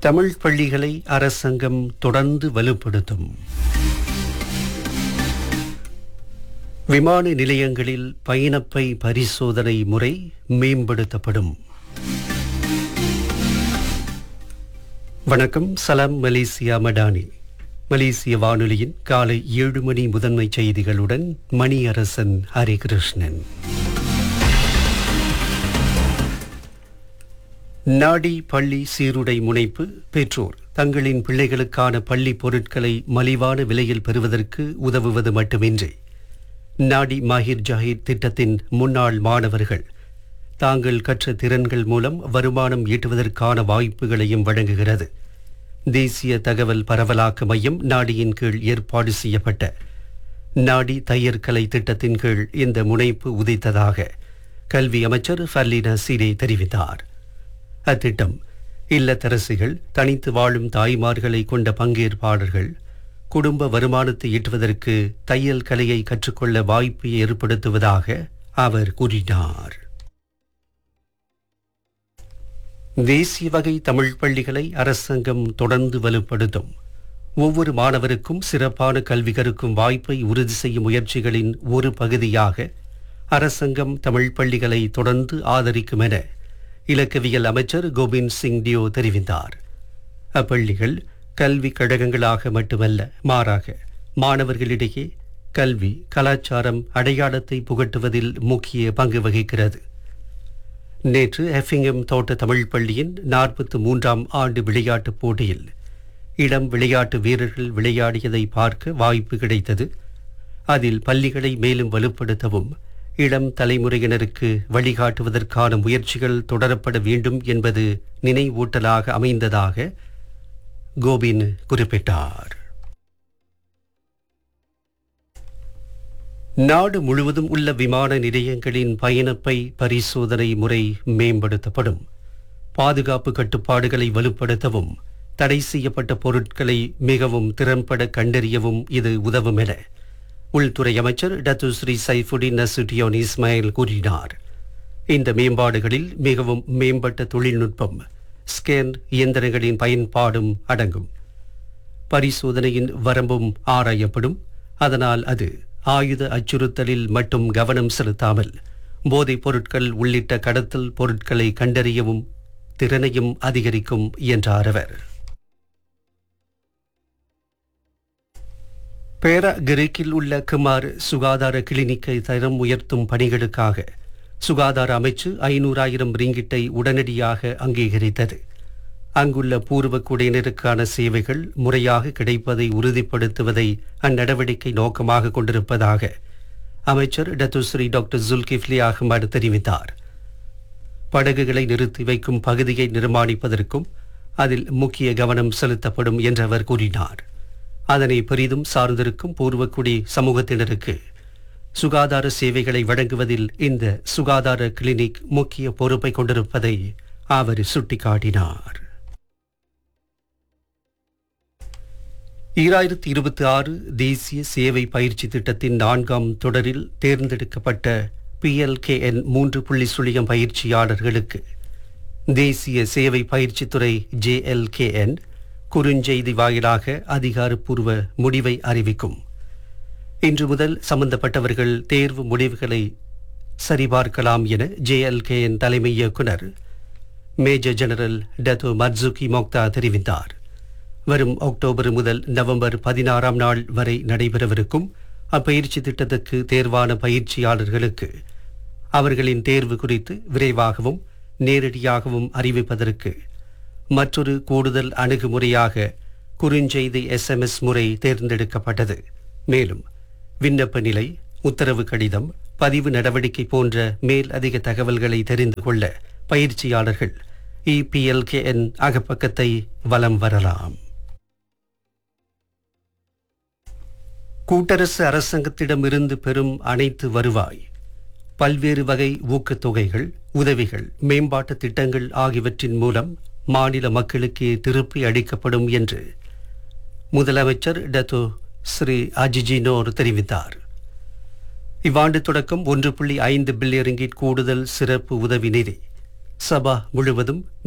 தமிழ் பள்ளிகளை அரசாங்கம் தொடர்ந்து வலுப்படுத்தும் விமான நிலையங்களில் பயணப்பை பரிசோதனை முறை மேம்படுத்தப்படும் வணக்கம் சலாம் மலேசியா மடானி மலேசிய வானொலியின் காலை ஏழு மணி முதன்மை செய்திகளுடன் மணியரசன் ஹரிகிருஷ்ணன் நாடி பள்ளி சீருடை முனைப்பு பெற்றோர் தங்களின் பிள்ளைகளுக்கான பள்ளி பொருட்களை மலிவான விலையில் பெறுவதற்கு உதவுவது மட்டுமின்றி நாடி மாஹிர் ஜாஹிர் திட்டத்தின் முன்னாள் மாணவர்கள் தாங்கள் கற்ற திறன்கள் மூலம் வருமானம் ஈட்டுவதற்கான வாய்ப்புகளையும் வழங்குகிறது தேசிய தகவல் பரவலாக்க மையம் நாடியின் கீழ் ஏற்பாடு செய்யப்பட்ட நாடி தையற்கலை திட்டத்தின் கீழ் இந்த முனைப்பு உதைத்ததாக கல்வி அமைச்சர் ஃபர்லினா சீரே தெரிவித்தார் அத்திட்டம் இல்லத்தரசிகள் தனித்து வாழும் தாய்மார்களை கொண்ட பங்கேற்பாளர்கள் குடும்ப வருமானத்தை ஈட்டுவதற்கு தையல் கலையை கற்றுக்கொள்ள வாய்ப்பை ஏற்படுத்துவதாக அவர் கூறினார் தேசிய வகை தமிழ் பள்ளிகளை அரசாங்கம் தொடர்ந்து வலுப்படுத்தும் ஒவ்வொரு மாணவருக்கும் சிறப்பான கல்வி கற்கும் வாய்ப்பை உறுதி செய்யும் முயற்சிகளின் ஒரு பகுதியாக அரசாங்கம் தமிழ் பள்ளிகளை தொடர்ந்து ஆதரிக்கும் என இலக்கவியல் அமைச்சர் கோபிந்த் சிங் டியோ தெரிவித்தார் அப்பள்ளிகள் கல்வி கழகங்களாக மட்டுமல்ல மாறாக மாணவர்களிடையே கல்வி கலாச்சாரம் அடையாளத்தை புகட்டுவதில் முக்கிய பங்கு வகிக்கிறது நேற்று எஃபிங்கம் தோட்ட தமிழ் பள்ளியின் நாற்பத்து மூன்றாம் ஆண்டு விளையாட்டுப் போட்டியில் இளம் விளையாட்டு வீரர்கள் விளையாடியதை பார்க்க வாய்ப்பு கிடைத்தது அதில் பள்ளிகளை மேலும் வலுப்படுத்தவும் இளம் தலைமுறையினருக்கு வழிகாட்டுவதற்கான முயற்சிகள் தொடரப்பட வேண்டும் என்பது நினைவூட்டலாக அமைந்ததாக கோபின் குறிப்பிட்டார் நாடு முழுவதும் உள்ள விமான நிலையங்களின் பயணப்பை பரிசோதனை முறை மேம்படுத்தப்படும் பாதுகாப்பு கட்டுப்பாடுகளை வலுப்படுத்தவும் தடை செய்யப்பட்ட பொருட்களை மிகவும் திறம்பட கண்டறியவும் இது உதவும் என உள்துறை அமைச்சர் டத்துஸ்ரீ சைஃபுடின் நசுட்டியோன் இஸ்மாயில் கூறினார் இந்த மேம்பாடுகளில் மிகவும் மேம்பட்ட தொழில்நுட்பம் ஸ்கேன் இயந்திரங்களின் பயன்பாடும் அடங்கும் பரிசோதனையின் வரம்பும் ஆராயப்படும் அதனால் அது ஆயுத அச்சுறுத்தலில் மட்டும் கவனம் செலுத்தாமல் போதைப் பொருட்கள் உள்ளிட்ட கடத்தல் பொருட்களை கண்டறியவும் திறனையும் அதிகரிக்கும் என்றார் அவர் பேரா கிரேக்கில் உள்ள குமார் சுகாதார கிளினிக்கை தரம் உயர்த்தும் பணிகளுக்காக சுகாதார அமைச்சு ஐநூறாயிரம் ரிங்கிட்டை உடனடியாக அங்கீகரித்தது அங்குள்ள பூர்வ குடியினருக்கான சேவைகள் முறையாக கிடைப்பதை உறுதிப்படுத்துவதை அந்நடவடிக்கை நோக்கமாக கொண்டிருப்பதாக அமைச்சர் டத்துஸ்ரீ டாக்டர் ஜுல்கிஃப்லி அகமது தெரிவித்தார் படகுகளை நிறுத்தி வைக்கும் பகுதியை நிர்மாணிப்பதற்கும் அதில் முக்கிய கவனம் செலுத்தப்படும் என்று அவர் கூறினார் அதனை பெரிதும் சார்ந்திருக்கும் பூர்வக்குடி சமூகத்தினருக்கு சுகாதார சேவைகளை வழங்குவதில் இந்த சுகாதார கிளினிக் முக்கிய பொறுப்பை கொண்டிருப்பதை அவர் சுட்டிக்காட்டினார் ஈராயிரத்தி இருபத்தி ஆறு தேசிய சேவை பயிற்சி திட்டத்தின் நான்காம் தொடரில் தேர்ந்தெடுக்கப்பட்ட பிஎல்கேஎன் மூன்று புள்ளி சுழியம் பயிற்சியாளர்களுக்கு தேசிய சேவை பயிற்சித்துறை ஜேஎல்கேஎன் குறுஞ்செய்தி வாயிலாக அதிகாரப்பூர்வ முடிவை அறிவிக்கும் இன்று முதல் சம்பந்தப்பட்டவர்கள் தேர்வு முடிவுகளை சரிபார்க்கலாம் என ஜேஎல்கேஎன் தலைமை இயக்குனர் major general Datuk Marzuki Mokhtar தெரிவித்தார் வரும் அக்டோபர் முதல் நவம்பர் பதினாறாம் நாள் வரை நடைபெறவிருக்கும் அப்பயிற்சி திட்டத்துக்கு தேர்வான பயிற்சியாளர்களுக்கு அவர்களின் தேர்வு குறித்து விரைவாகவும் நேரடியாகவும் அறிவிப்பதற்கு மற்றொரு கூடுதல் அணுகுமுறையாக குறுஞ்செய்தி எஸ்எம்எஸ் முறை தேர்ந்தெடுக்கப்பட்டது மேலும் விண்ணப்ப நிலை உத்தரவு கடிதம் பதிவு நடவடிக்கை போன்ற மேல் அதிக தகவல்களை தெரிந்து கொள்ள பயிற்சியாளர்கள் இபிஎல்கேஎன் அகப்பக்கத்தை வலம் வரலாம் கூட்டரசு அரசாங்கத்திடமிருந்து பெறும் அனைத்து வருவாய் பல்வேறு வகை ஊக்கத்தொகைகள் உதவிகள் மேம்பாட்டு திட்டங்கள் ஆகியவற்றின் மூலம் மாநில மக்களுக்கு திருப்பி அளிக்கப்படும் என்று முதலமைச்சர் டத்தோ ஸ்ரீ அஜிஜினோர் தெரிவித்தார் இவ்வாண்டு தொடக்கம் ஒன்று புள்ளி ஐந்து பில்லியன் ரிங்கிட் கூடுதல் சிறப்பு உதவி நிதி சபா முழுவதும்